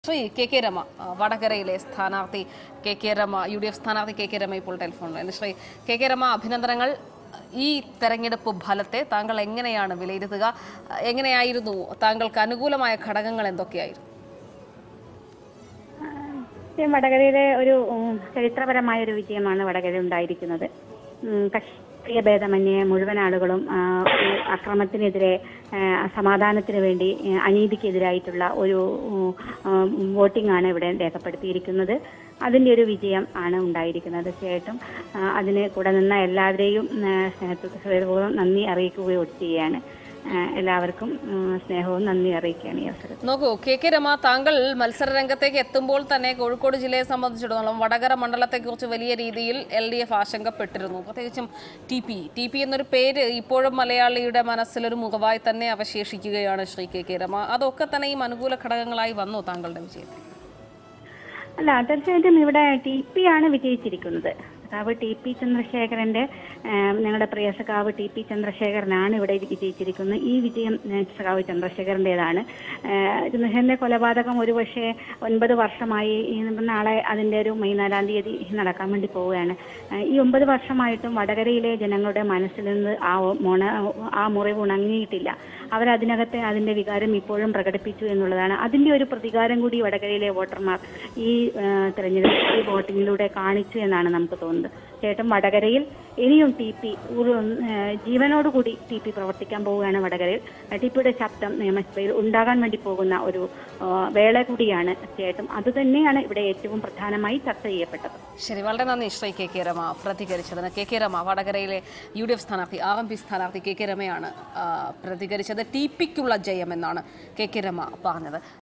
Shri K K Rama ആ, വടകരയിലെ സ്ഥാനാർത്ഥി K K Rama U D F സ്ഥാനാർത്ഥി കെ കെ രമ ഇപ്പോൾ ടെലിഫോണിൽ ശ്രീ കെ കെ രമ അഭിനന്ദനങ്ങൾ ഈ തെരഞ്ഞെടുപ്പ് ഫലത്തെ താങ്കൾ എങ്ങനെയാണ് വിലയിരുത്തുക എങ്ങനെയായിരുന്നു താങ്കൾക്ക് അനുകൂലമായ ഘടകങ്ങൾ എന്തൊക്കെയായിരുന്നു ഈ വടകരയിലെ ഒരു ഉം, ചരിത്രപരമായ ഒരു വിജയമാണ് വടകര ഉണ്ടായിരിക്കുന്നത് ഉം, കക്ഷിയ ഭേദമന്യേ മുഴുവൻ ആളുകളും ആ, ഒരു അക്രമത്തിനെതിരെ ആ, സമാധാനത്തിന് വേണ്ടി ആ, അനീതിക്കെതിരായിട്ടുള്ള ഒരു വോട്ടിംഗ് ആണ് ഇവിടെ രേഖപ്പെടുത്തിയിരിക്കുന്നത് അതിന്റെ ഒരു വിജയം ആണ് ഉണ്ടായിരിക്കുന്നത് തീർച്ചയായിട്ടും ആ, അതിന് കൂടെ നിന്ന എല്ലാവരെയും ആ, സ്നേഹപൂർവ്വം നന്ദി അറിയിക്കുകയും ചെയ്യുകയാണ് ആ, എല്ലാവർക്കും ഉം, സ്നേഹവും നന്ദി അറിയിക്കുകയാണ് ഈ അവസരത്തിൽ നോക്കൂ കെ കെ രമ താങ്കൾ മത്സര രംഗത്തേക്ക് എത്തുമ്പോൾ തന്നെ കോഴിക്കോട് ജില്ലയെ സംബന്ധിച്ചിടത്തോളം വടകര മണ്ഡലത്തെക്കുറിച്ച് വലിയ രീതിയിൽ എൽ ഡി എഫ് ആശങ്കപ്പെട്ടിരുന്നു പ്രത്യേകിച്ചും ടി പി ടി പി എന്നൊരു പേര് ഇപ്പോഴും മലയാളിയുടെ മനസ്സിലൊരു മുഖമായി തന്നെ അവശേഷിക്കുകയാണ് ശ്രീ കെ കെ രമ അതൊക്കെ തന്നെയും അനുകൂല ഘടകങ്ങളായി വന്നു താങ്കളുടെ വിജയത്തിൽ അല്ല തീർച്ചയായിട്ടും ഇവിടെ ടി പി ആണ് വിജയിച്ചിരിക്കുന്നത് സഖാവ് ടി പി ചന്ദ്രശേഖരന്റെ ഏം, ഞങ്ങളുടെ പ്രിയ സഖാവ് ടി പി ചന്ദ്രശേഖരനാണ് ഇവിടെ വിജയിച്ചിരിക്കുന്നത് ഈ വിജയം ഏ, സഖാവ് ചന്ദ്രശേഖരന്റേതാണ് ചന്ദ്രശേഖരന്റെ കൊലപാതകം ഒരുപക്ഷെ ഒൻപത് വർഷമായി ഈ നാളെ അതിന്റെ ഒരു മെയ് നാലാം തീയതി നടക്കാൻ വേണ്ടി പോവുകയാണ് ഏ, ഈ ഒമ്പത് വർഷമായിട്ടും വടകരയിലെ ജനങ്ങളുടെ മനസ്സിൽ നിന്ന് ആ മോണ ആ മുറിവ് ഉണങ്ങിയിട്ടില്ല അവരതിനകത്തെ അതിന്റെ വികാരം ഇപ്പോഴും പ്രകടിപ്പിച്ചു എന്നുള്ളതാണ് അതിന്റെ ഒരു പ്രതികാരം കൂടി വടകരയിലെ വോട്ടർമാർ ഈ ആ, തെരഞ്ഞെടുപ്പ് ഈ വോട്ടിങ്ങിലൂടെ കാണിച്ചു എന്നാണ് നമുക്ക് തോന്നുന്നത് ചേട്ടൻ വടകരയിൽ ഇനിയും ടി പി ജീവനോടുകൂടി ടി പി പ്രവർത്തിക്കാൻ പോവുകയാണ് വടകരയിൽ ടി പിയുടെ ശബ്ദം നിയമസഭയിൽ ഉണ്ടാകാൻ വേണ്ടി പോകുന്ന ഒരു ആ, വേള കൂടിയാണ് ചേട്ടൻ അത് തന്നെയാണ് ഇവിടെ ഏറ്റവും പ്രധാനമായി ചർച്ച ചെയ്യപ്പെട്ടത് ശരി വളരെ നന്ദി ശ്രീ കെ കെ രമ പ്രതികരിച്ചതിന് കെ കെ രമ വടകരയിലെ യു ഡി എഫ് സ്ഥാനാർത്ഥി ആർ എം പി സ്ഥാനാർത്ഥി കെ കെ രമയാണ് ആ, പ്രതികരിച്ചത് ടി പിക്കുള്ള ജയം എന്നാണ് കെ കെ രമ പറഞ്ഞത്